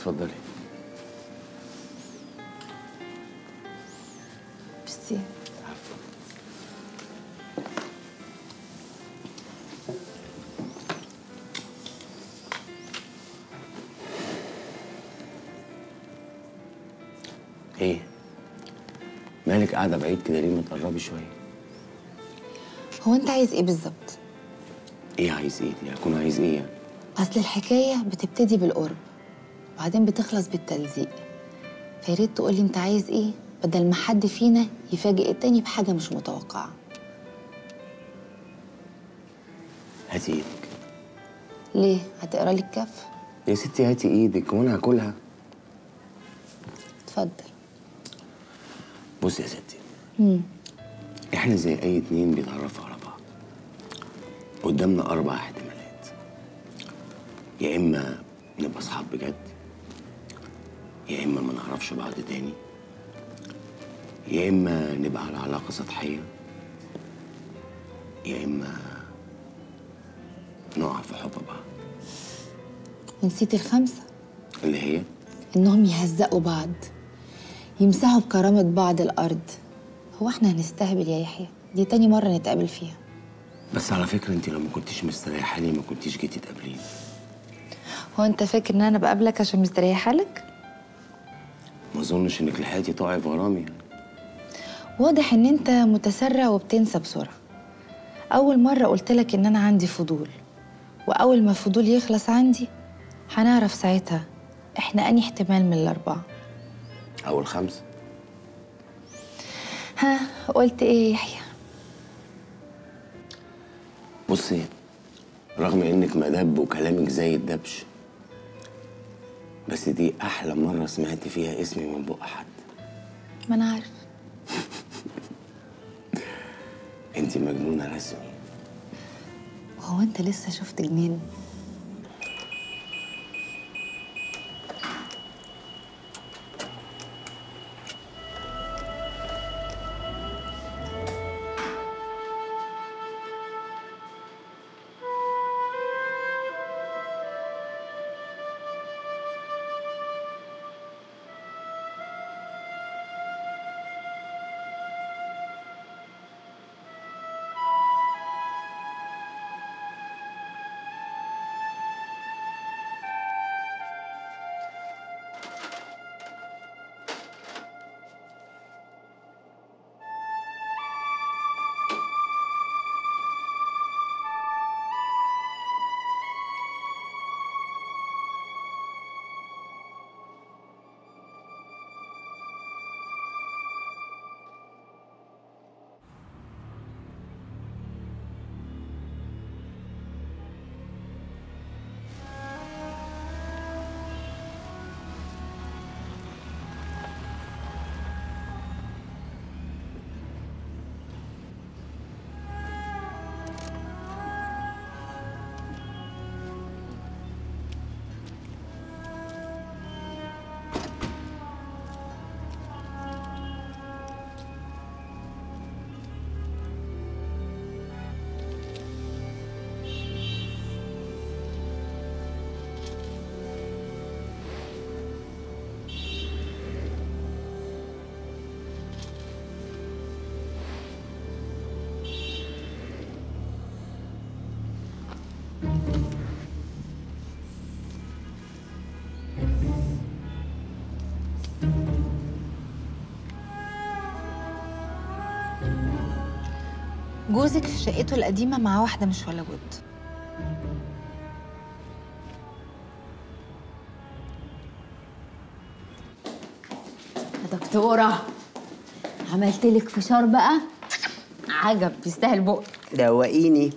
اتفضلي ميرسي عفوا ايه مالك قاعده بعيد كده ليه ما تقربي شويه هو انت عايز ايه بالظبط ايه عايز ايه دي هكون عايز ايه يعني اصل الحكايه بتبتدي بالقرب وبعدين بتخلص بالتلزيق فياريت تقولي انت عايز ايه بدل ما حد فينا يفاجئ التاني بحاجه مش متوقعه هاتي ايدك ليه هتقرا لي الكف يا ستي هاتي ايدك وانا هاكلها اتفضل بصي يا ستي احنا زي اي اتنين بيتعرفوا على بعض قدامنا اربع احتمالات يا اما نبقى اصحاب بجد يا اما ما نعرفش بعض تاني يا اما نبقى على علاقه سطحيه يا اما نقع في حب بعض ونسيت الخمسه اللي هي انهم يهزقوا بعض يمسحوا بكرامه بعض الارض هو احنا هنستهبل يا يحيى دي تاني مره نتقابل فيها بس على فكره انت لو ما كنتيش مستريحه لي ما كنتيش جيتي تقابليني هو انت فاكر ان انا بقابلك عشان مستريحه لك ما اظنش انك لحقتي تقعي في غرامي واضح ان انت متسرع وبتنسى بسرعه اول مره قلت لك ان انا عندي فضول واول ما الفضول يخلص عندي هنعرف ساعتها احنا اني احتمال من الاربعه او الخمسه ها قلت ايه يا يحيى بصي رغم انك مدب وكلامك زي الدبش بس دي احلى مره سمعت فيها اسمي من بق حد ما انا عارف انت مجنونه رسمي وهو انت لسه شفت جنين جوزك في شقته القديمه مع واحده مش ولا بد يا دكتورة عملت لك فشار بقى عجب يستاهل بقك دوقيني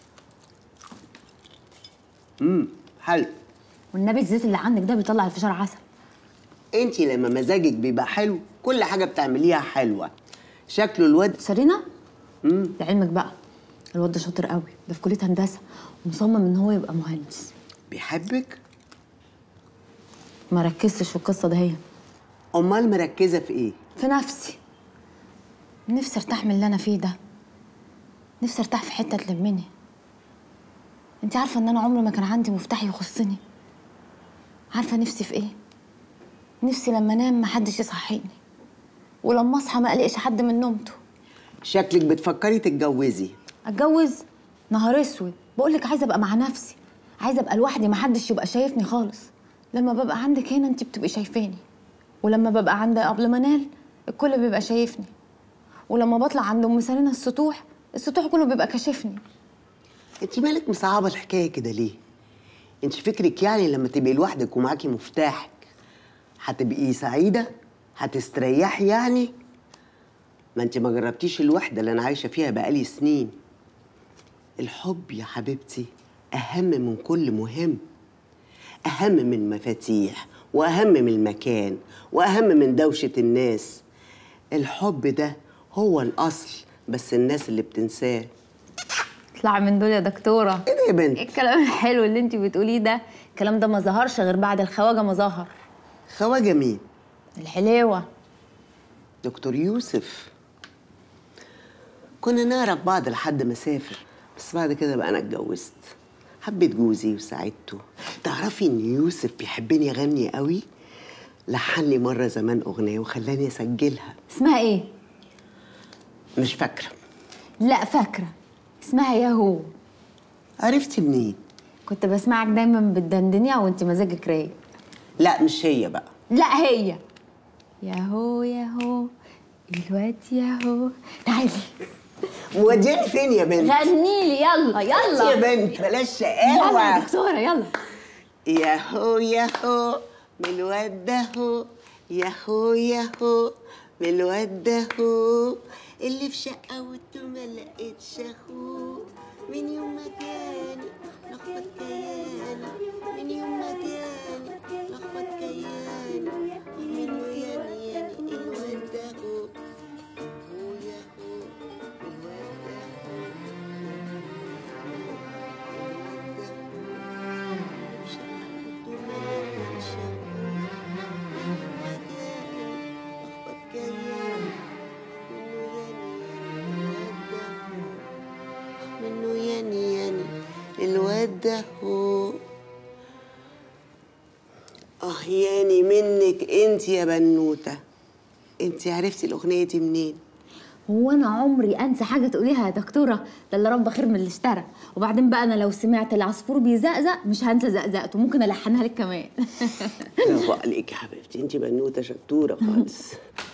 امم حلو والنبي الزيت اللي عندك ده بيطلع الفشار عسل انتي لما مزاجك بيبقى حلو كل حاجه بتعمليها حلوه شكله الواد سارينا لعلمك بقى الواد ده شاطر قوي ده في كليه هندسه ومصمم ان هو يبقى مهندس بيحبك ما ركزتش في القصه دهيا امال مركزه في ايه في نفسي نفسي ارتاح من اللي انا فيه ده نفسي ارتاح في حته تلمني انت عارفه ان انا عمري ما كان عندي مفتاح يخصني عارفه نفسي في ايه نفسي لما انام محدش يصحيني ولما اصحى ما الاقيش حد من نومته شكلك بتفكري تتجوزي اتجوز نهار اسود بقول لك عايزه ابقى مع نفسي عايزه ابقى لوحدي محدش يبقى شايفني خالص لما ببقى عندك هنا انت بتبقي شايفاني ولما ببقى عند قبل منال الكل بيبقى شايفني ولما بطلع عند ام سنينه السطوح السطوح كله بيبقى كاشفني انت مالك مصعبه الحكايه كده ليه انت فكرك يعني لما تبقي لوحدك ومعاكي مفتاحك هتبقي سعيده هتستريحي يعني ما انت ما جربتيش الوحده اللي انا عايشه فيها بقالي سنين الحب يا حبيبتي اهم من كل مهم اهم من المفاتيح واهم من المكان واهم من دوشه الناس الحب ده هو الاصل بس الناس اللي بتنساه اطلعي من دول يا دكتوره ايه ده يا بنت ايه الكلام الحلو اللي انت بتقوليه ده الكلام ده ما ظهرش غير بعد الخواجه ما ظهر خواجه مين الحليوه دكتور يوسف كنا نعرف بعض لحد ما سافر بس بعد كده بقى انا اتجوزت حبيت جوزي وساعدته تعرفي ان يوسف بيحبني اغني قوي لحن لي مره زمان اغنيه وخلاني اسجلها اسمها ايه مش فاكره لا فاكره اسمها ياهو عرفتي منين كنت بسمعك دايما بتدندنيها وانت مزاجك رايق لا مش هي بقى لا هي ياهو ياهو الواد ياهو تعالي مودياني فين يا بنت غني لي يلا يا يلا بنت بلاش يلا يا شقاوه دكتوره يلا ياهو ياهو من الواد ده هو ياهو ياهو من الواد ده هو اللي في شقاوته ما لقيتش اخوه من يوم ما جاني لخبط كياني من يوم ما جاني لخبط كياني منه ياني ياني الواد ده هو ياهو ياهو من الواد ده هو الواد ده هو منه ياني ياني الواد ده هو اه ياني منك انت يا بنوته انت عرفتي الاغنيه دي منين هو انا عمري انسى حاجه تقوليها يا دكتوره ده اللي رب خير من اللي اشترى وبعدين بقى انا لو سمعت العصفور بيزقزق مش هنسى زقزقته ممكن الحنها لك كمان برافو عليك يا حبيبتي انت بنوته شطوره خالص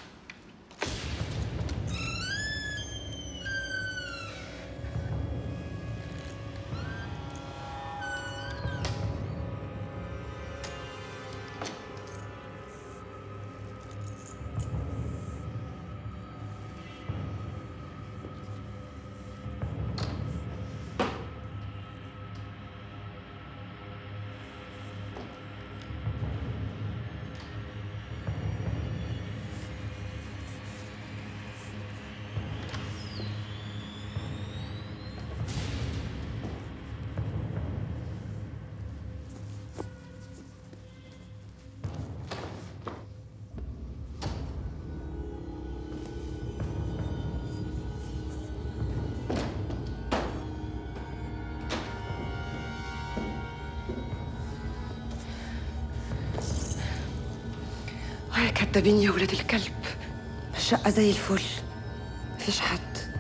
اه يا كدابين يا ولاد الكلب الشقة زي الفل مفيش حد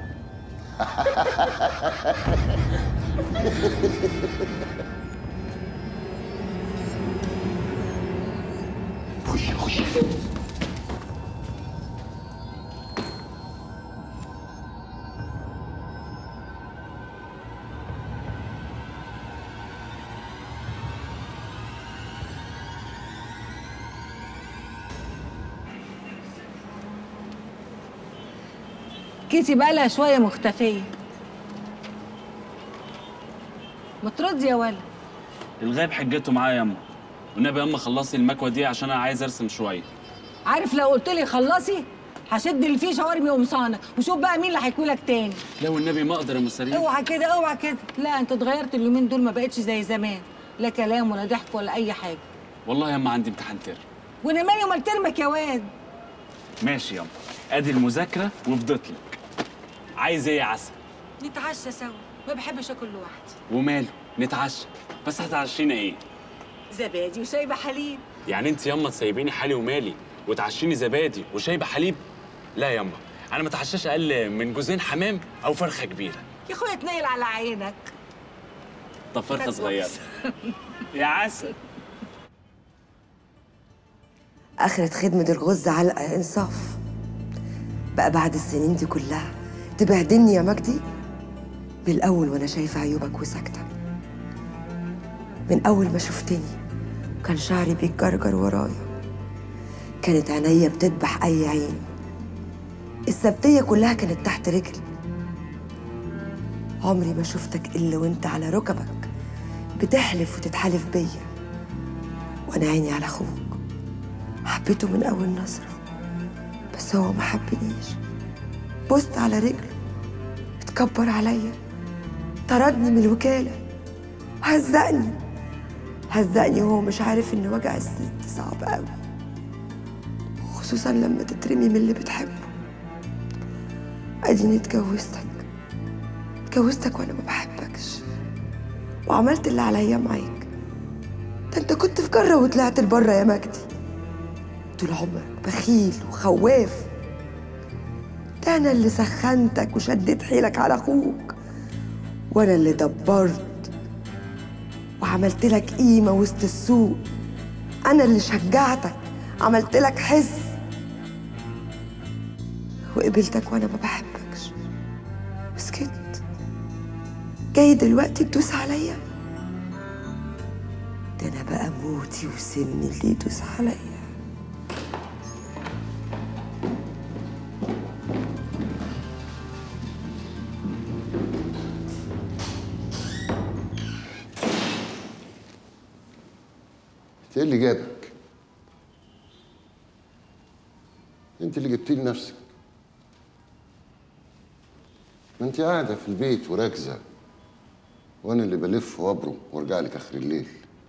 خشي خشي كيتي بقالها شوية مختفية ما تردي يا ولد الغايب حجته معايا ياما والنبي ياما خلصي المكوه دي عشان انا عايز ارسم شويه عارف لو قلت لي خلصي هشد اللي فيه شاورمي وقمصانك وشوف بقى مين اللي هياكلك تاني لا والنبي ما اقدر يا مسارين اوعى كده اوعى كده لا انت اتغيرت اليومين دول ما بقتش زي زمان لا كلام ولا ضحك ولا اي حاجه والله ياما عندي امتحان ترم وانا مالي ومال ترمك يا واد ماشي ياما ادي المذاكره وفضت لك عايز ايه يا عسل نتعشى سوا ما بحبش اكل لوحدي وماله نتعشى بس هتعشينا ايه زبادي وشاي بحليب يعني انت ياما تسيبيني حالي ومالي وتعشيني زبادي وشايبه حليب لا ياما انا ما اتعشاش اقل من جوزين حمام او فرخه كبيره يا اخويا تنيل على عينك طب فرخه صغيره يا عسل آخرة خدمة الغز علقة يا إنصاف بقى بعد السنين دي كلها تبهدلني يا مجدي من الأول وأنا شايفة عيوبك وساكتة من أول ما شفتني كان شعري بيتجرجر ورايا كانت عينيا بتذبح أي عين السبتية كلها كانت تحت رجلي عمري ما شفتك إلا وأنت على ركبك بتحلف وتتحالف بيا وأنا عيني على أخوك حبيته من أول نظرة بس هو ما حبنيش بصت على رجله اتكبر عليا طردني من الوكالة هزقني هزقني وهو مش عارف إن وجع الست صعب قوي خصوصا لما تترمي من اللي بتحبه أديني اتجوزتك اتجوزتك وأنا ما بحبكش وعملت اللي عليا معاك ده انت كنت في جرة وطلعت لبره يا مجدي طول عمرك بخيل وخواف ده انا اللي سخنتك وشديت حيلك على اخوك وانا اللي دبرت وعملت لك قيمه وسط السوق انا اللي شجعتك عملت لك حس وقبلتك وانا ما بحبكش وسكت جاي دلوقتي تدوس عليا ده انا بقى موتي وسني اللي يدوس عليا انت ايه اللي جابك؟ انت اللي جبتي لي نفسك ما انت قاعده في البيت وراكزه وانا اللي بلف وابرم وارجع لك اخر الليل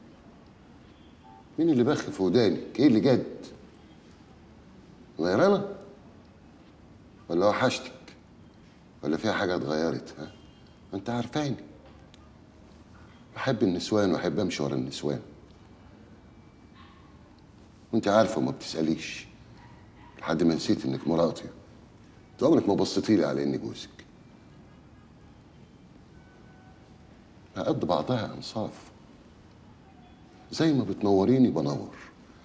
مين اللي بخ في ودانك؟ ايه اللي جد؟ غيرانه؟ ولا وحشتك؟ ولا فيها حاجه اتغيرت ها؟ ما انت عارفاني بحب النسوان واحب امشي ورا النسوان وانت عارفه وما بتساليش لحد ما نسيت انك مراتي انت عمرك ما بصيتي لي على اني جوزك ما قد بعضها انصاف زي ما بتنوريني بنور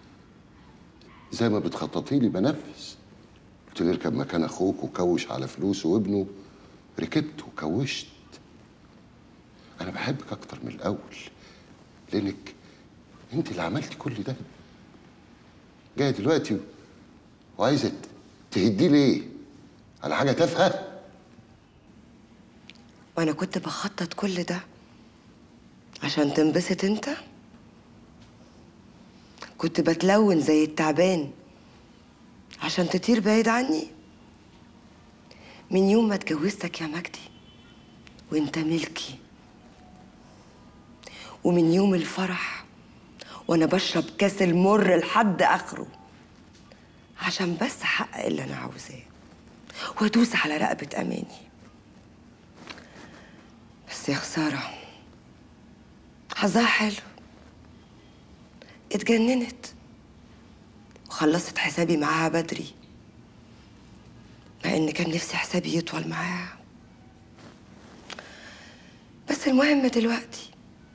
زي ما بتخططي لي بنفذ قلت لي اركب مكان اخوك وكوش على فلوسه وابنه ركبت وكوشت انا بحبك اكتر من الاول لانك انت اللي عملتي كل ده جايه دلوقتي وعايزه تهديه ليه على حاجه تافهه وانا كنت بخطط كل ده عشان تنبسط انت كنت بتلون زي التعبان عشان تطير بعيد عني من يوم ما اتجوزتك يا مجدي وانت ملكي ومن يوم الفرح وانا بشرب كاس المر لحد اخره عشان بس احقق اللي انا عاوزاه وادوس على رقبه اماني بس يا خساره حظها حلو اتجننت وخلصت حسابي معاها بدري مع ان كان نفسي حسابي يطول معاها بس المهم دلوقتي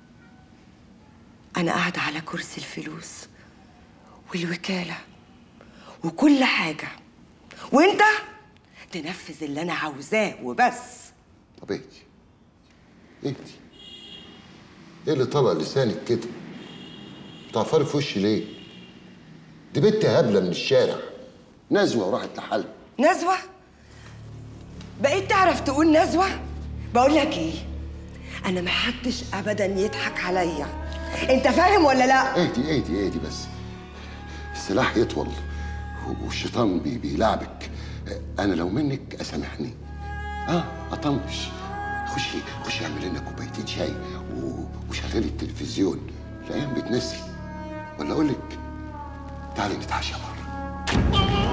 انا قاعده على كرسي الفلوس والوكاله وكل حاجه وانت تنفذ اللي انا عاوزاه وبس طب اهدي اهدي ايه اللي طلع لسانك كده بتعفري في وشي ليه دي بنت هبله من الشارع نزوه وراحت لحالها نزوة بقيت تعرف تقول نزوة بقول لك ايه انا ما حدش ابدا يضحك عليا انت فاهم ولا لا اهدي اهدي اهدي بس السلاح يطول والشيطان بي بيلعبك انا لو منك اسامحني اه اطنش خشي خشي اعمل لنا كوبايتين شاي و- وشغلي التلفزيون الايام بتنسي ولا اقول لك تعالي نتعشى بره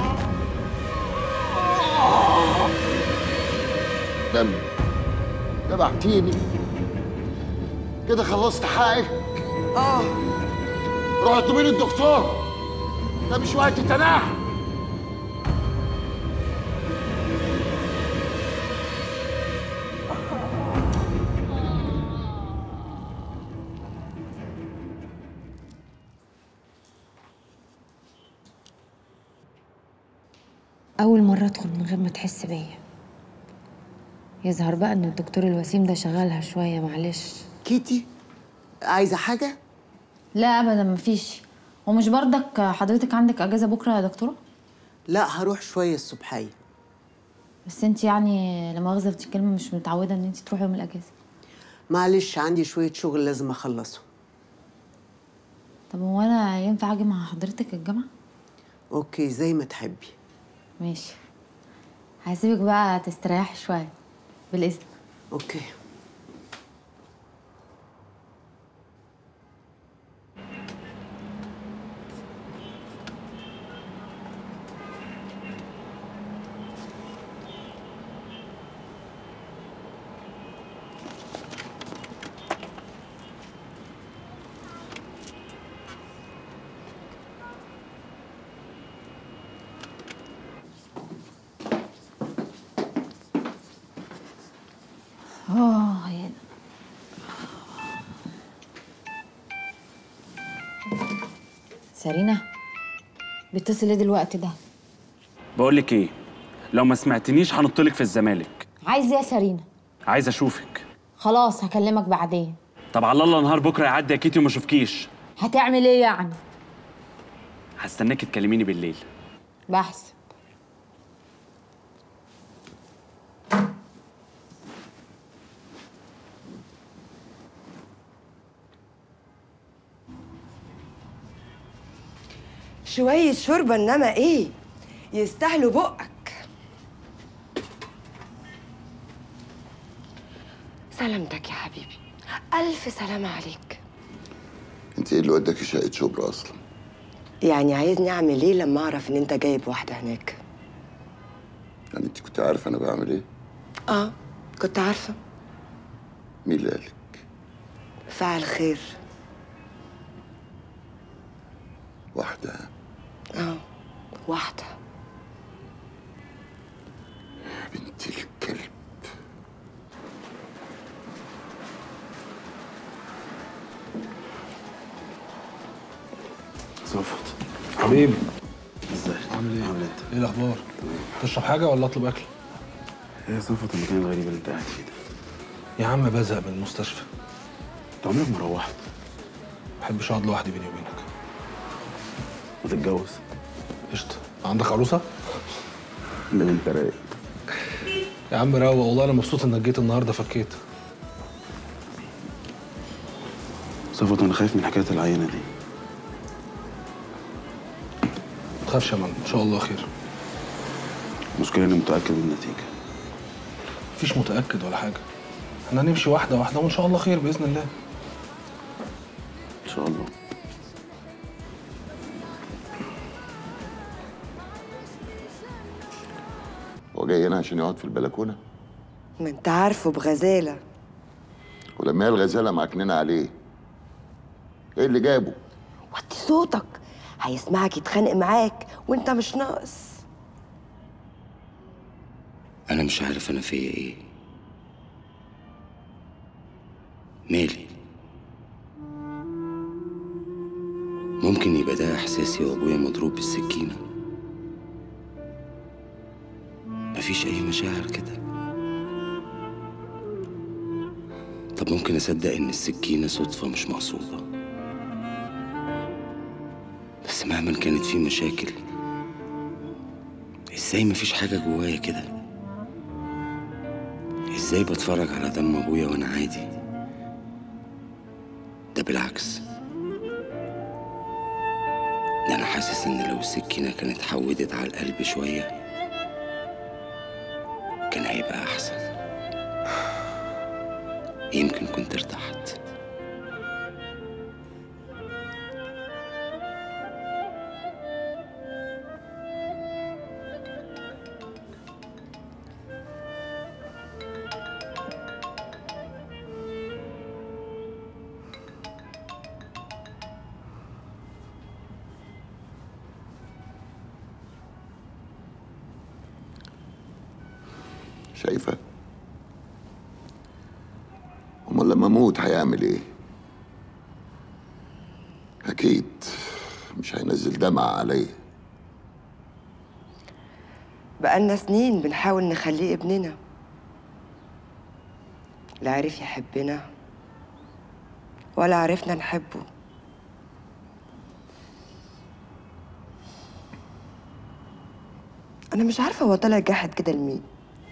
دم دبعتيني كده خلصت حقك اه روحوا اطلبوا لي الدكتور ده مش وقت تناحي أول مرة أدخل من غير ما تحس بيا يظهر بقى إن الدكتور الوسيم ده شغالها شوية معلش كيتي عايزه حاجه لا أبدا مفيش ومش برضك حضرتك عندك أجازة بكرة يا دكتورة؟ لا هروح شويه الصبحيه بس انت يعني لما مؤاخذة في الكلمة مش متعودة إن انت تروحي يوم الأجازة معلش عندي شويه شغل لازم اخلصه طب هو أنا ينفع أجي مع حضرتك الجامعة؟ اوكي زي ما تحبي ماشي هسيبك بقى تستريحي شوية بالإذن اوكي اه يا سارينا بيتصل ليه دلوقتي ده بقول لك ايه لو ما سمعتنيش هنطلق في الزمالك عايز ايه يا سارينا عايز اشوفك خلاص هكلمك بعدين طب على الله نهار بكره يعدي يا كيتي وما اشوفكيش هتعمل ايه يعني هستناكي تكلميني بالليل بحسب شوية شوربة إنما إيه يستاهلوا بقك سلامتك يا حبيبي ألف سلامة عليك انت ايه اللي وداكي شقه شبرا اصلا يعني عايزني أعمل إيه لما أعرف إن أنت جايب واحدة هناك يعني انت كنت عارفه انا بعمل ايه آه كنت عارفة مين اللي قالك فعل خير واحده آه واحدة بنت الكلب صفت حبيبي ازيك عامل ايه؟ عامل انت ايه الاخبار؟ تشرب حاجه ولا اطلب اكل؟ ايه يا صفت المكان الغريب اللي انت قاعد فيه ده يا عم بزهق من المستشفى انت عمرك ما روحت ما بحبش اقعد لوحدي بيني وبينك ما تتجوز قشطه عندك عروسه؟ من انت رايق يا عم روق والله انا مبسوط انك جيت النهارده فكيت صفت انا خايف من حكايه العينه دي ما تخافش يا مان ان شاء الله خير المشكله اني متاكد من النتيجه مفيش متاكد ولا حاجه احنا هنمشي واحده واحده وان شاء الله خير باذن الله ان شاء الله هو جاي هنا عشان يقعد في البلكونه ما أنت عارفه بغزالة ولما هي الغزاله معكننه عليه ايه اللي جابه وطي صوتك هيسمعك يتخانق معاك وأنت مش ناقص انا مش عارف انا فيا ايه مالي ممكن يبقى ده احساسي وابويا مضروب بالسكينه مفيش اي مشاعر كده طب ممكن اصدق ان السكينه صدفه مش مقصوده بس مهما كانت في مشاكل ازاي مفيش حاجه جوايا كده ازاي بتفرج على دم ابويا وانا عادي ده بالعكس ده انا حاسس ان لو السكينه كانت حودت على القلب شويه كان هيبقى احسن يمكن كنت ارتحت شايفة امال لما اموت هيعمل ايه اكيد مش هينزل دمعة عليا بقالنا سنين بنحاول نخليه ابننا لا عرف يحبنا ولا عرفنا نحبه أنا مش عارفة هو طلع جاحد كده لمين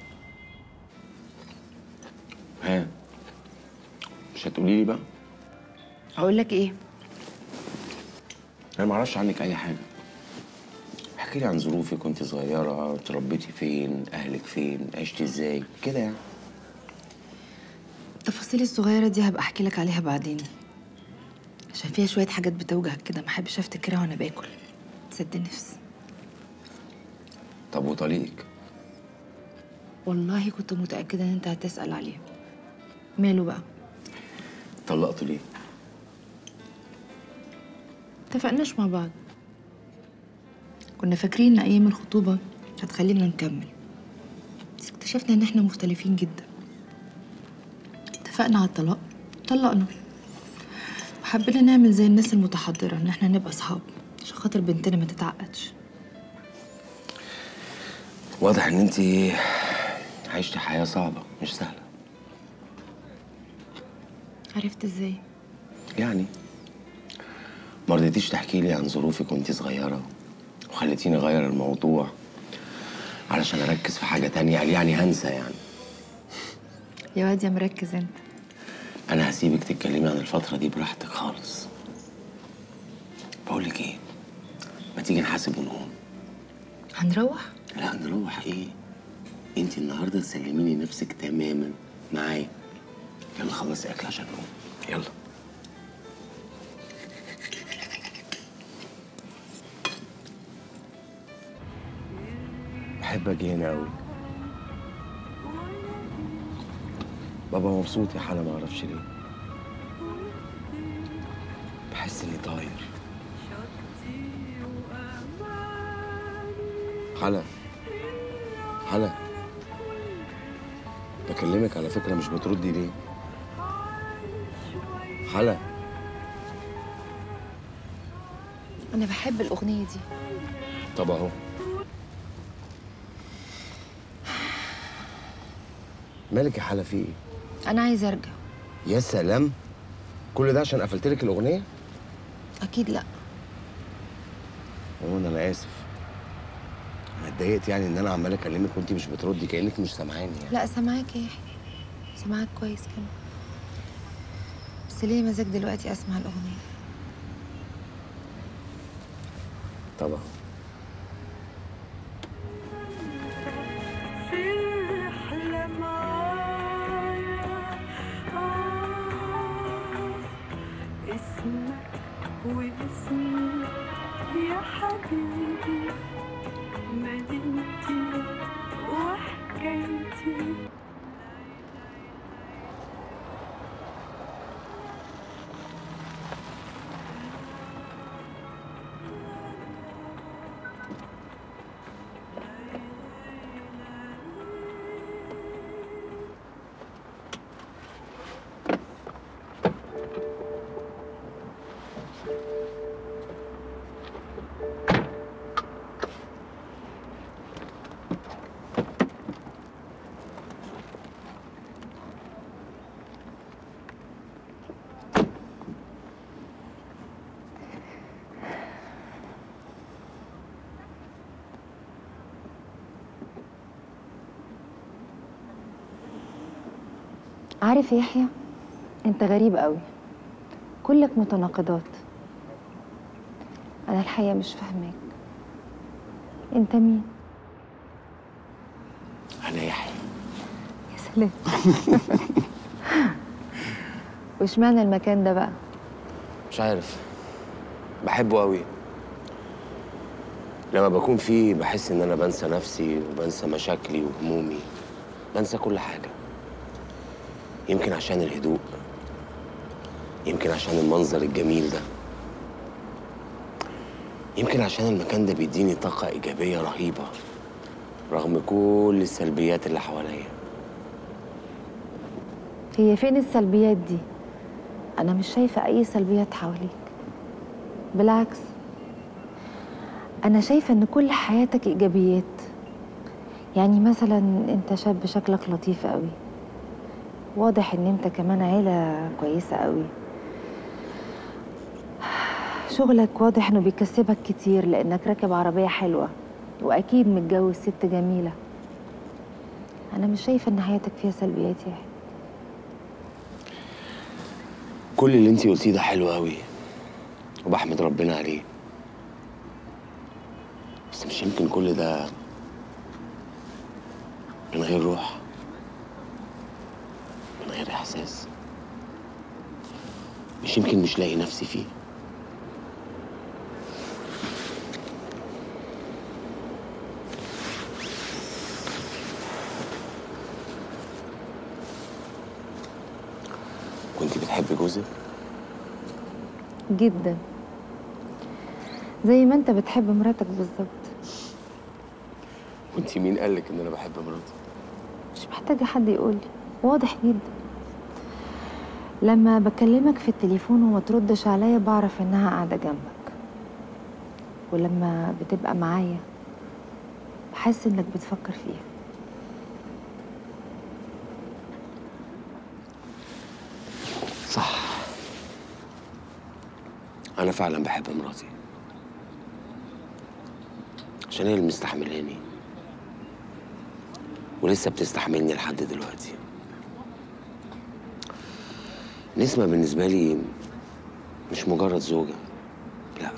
ها مش هتقولي لي بقى اقول لك ايه انا ما اعرفش عنك اي حاجه احكي لي عن ظروفك وانت صغيره اتربيتي فين اهلك فين عشتي ازاي كده يعني التفاصيل الصغيرة دي هبقى احكي لك عليها بعدين عشان فيها شوية حاجات بتوجعك كده ما احبش افتكرها وانا باكل سد نفس طب وطليقك والله كنت متأكدة ان انت هتسأل عليه ماله بقى طلقتوا ليه اتفقناش مع بعض كنا فاكرين ان ايام الخطوبة هتخلينا نكمل بس اكتشفنا ان احنا مختلفين جدا اتفقنا على الطلاق طلقنا وحبينا نعمل زي الناس المتحضرة ان احنا نبقى اصحاب عشان خاطر بنتنا ما تتعقدش واضح ان انت عشتي حياه صعبه مش سهله عرفت ازاي يعني ما رضيتيش تحكي لي عن ظروفك وانت صغيره وخليتيني اغير الموضوع علشان اركز في حاجه تانية قال يعني هنسى يعني يا واد يا مركز انت انا هسيبك تتكلمي عن الفتره دي براحتك خالص بقول لك ايه ما تيجي نحاسب ونقوم هنروح لا نروح ايه انت النهارده تسلميني نفسك تماما معايا يلا خلصي اكل عشان نقوم يلا بحب اجي هنا قوي بابا مبسوط يا حلا ما اعرفش ليه بحس اني طاير حلا حلا بكلمك على فكرة مش بتردي ليه حلا انا بحب الاغنية دي طب اهو مالك يا حلا في ايه انا عايزة ارجع يا سلام كل ده عشان قفلت لك الاغنيه اكيد لا عموما انا اسف انا اتضايقت يعني ان انا عمال اكلمك وانت مش بتردي كانك مش سامعاني يعني لا سامعاك يا يحيى سامعاك كويس كمان بس ليه مزاج دلوقتي اسمع الاغنية طبعا اسمك واسمي يا حبيبي مدينتي وحكايتي عارف يا يحيى انت غريب قوي كلك متناقضات انا الحقيقه مش فاهماك انت مين انا يحيى يا سلام وش معنى المكان ده بقى مش عارف بحبه قوي لما بكون فيه بحس ان انا بنسى نفسي وبنسى مشاكلي وهمومي بنسى كل حاجه يمكن عشان الهدوء يمكن عشان المنظر الجميل ده يمكن عشان المكان ده بيديني طاقة إيجابية رهيبة رغم كل السلبيات اللي حواليا هي فين السلبيات دي انا مش شايفه اي سلبيات حواليك بالعكس انا شايفه ان كل حياتك ايجابيات يعني مثلا انت شاب شكلك لطيف قوي واضح ان انت كمان عيله كويسه قوي شغلك واضح انه بيكسبك كتير لانك راكب عربيه حلوه واكيد متجوز ست جميله انا مش شايفه ان حياتك فيها سلبيات يا يحيى. كل اللي انتي قلتيه ده حلو قوي وبحمد ربنا عليه بس مش يمكن كل ده من غير روح من غير احساس مش يمكن مش لاقي نفسي فيه كنت بتحبي جوزك جدا زي ما انت بتحب مراتك بالظبط وانت مين قالك ان انا بحب مراتي مش محتاجه حد يقولي واضح جدا لما بكلمك في التليفون وما تردش عليا بعرف انها قاعده جنبك ولما بتبقى معايا بحس انك بتفكر فيها صح انا فعلا بحب مراتي عشان هي اللي مستحملاني ولسه بتستحملني لحد دلوقتي نسمة بالنسبة لي مش مجرد زوجة لا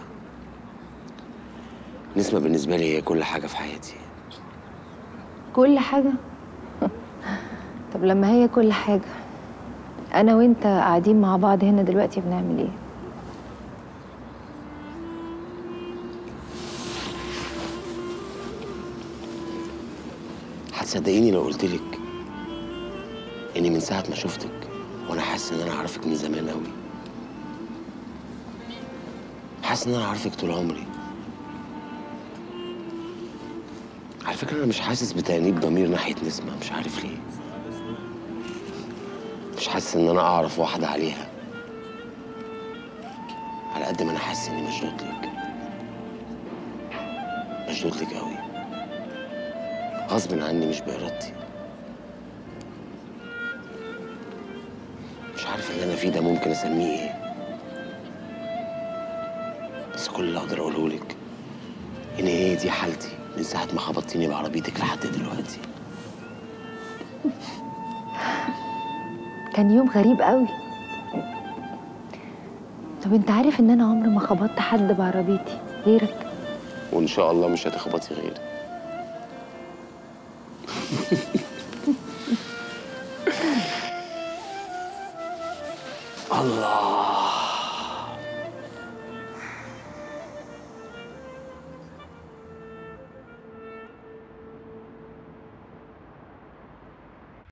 نسمة بالنسبة لي هي كل حاجة في حياتي كل حاجه طب لما هي كل حاجه انا وانت قاعدين مع بعض هنا دلوقتي بنعمل ايه هتصدقيني لو قلتلك اني من ساعة ما شفتك وانا حاسس ان انا عارفك من زمان قوي حاسس ان انا عارفك طول عمري على فكرة انا مش حاسس بتأنيب ضمير ناحية نسمة مش عارف ليه مش حاسس ان انا اعرف واحدة عليها على قد ما انا حاسس اني مشدود لك مشدود لك قوي غصب عني مش بإرادتي مش عارف اللي أنا فيه ده ممكن أسميه إيه بس كل اللي أقدر أقوله لك إن هي دي حالتي من ساعة ما خبطتيني بعربيتك لحد دلوقتي كان يوم غريب قوي طب انت عارف ان انا عمري ما خبطت حد بعربيتي غيرك وإن شاء الله مش هتخبطي غيري